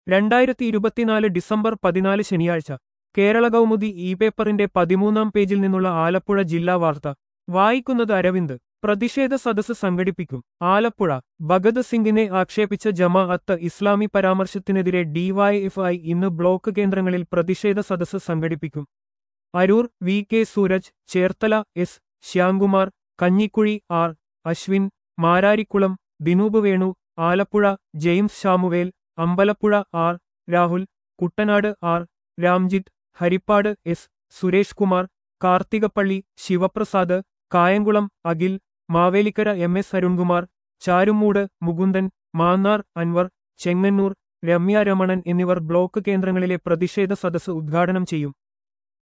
രണ്ടായിരത്തി ഇരുപത്തിനാല് ഡിസംബർ പതിനാല് ശനിയാഴ്ച കേരള കൗമുദി ഇ പേപ്പറിന്റെ പതിമൂന്നാം പേജിൽ നിന്നുള്ള ആലപ്പുഴ ജില്ലാ വാർത്ത വായിക്കുന്നത് അരവിന്ദ് പ്രതിഷേധ സദസ്സ് സംഘടിപ്പിക്കും ആലപ്പുഴ ഭഗത് സിംഗിനെ ആക്ഷേപിച്ച ജമാഅത്ത് ഇസ്ലാമി പരാമർശത്തിനെതിരെ ഡിവൈഎഫ്ഐ ഇന്ന് ബ്ലോക്ക് കേന്ദ്രങ്ങളിൽ പ്രതിഷേധ സദസ്സ് സംഘടിപ്പിക്കും Aroor V K Sooraj Cherthala S Shyamkumar Kanjikuzhi R Ashwin Mararikulam Dinoop Venu Alappuzha James Samuel Ambalappuzha R Rahul Kuttanad R Ramjith Haripad S Suresh Kumar Karthikappally Sivaprasad Kayamkulam Akhil Mavelikara M S Arunkumar Charummood Mukundan Mannar Anwar Chengannur Ramya Ramanan എന്നിവർ ബ്ലോക്ക് കേന്ദ്രങ്ങളിലെ പ്രതിഷേധ സദസ്സ് ഉദ്ഘാടനം ചെയ്യും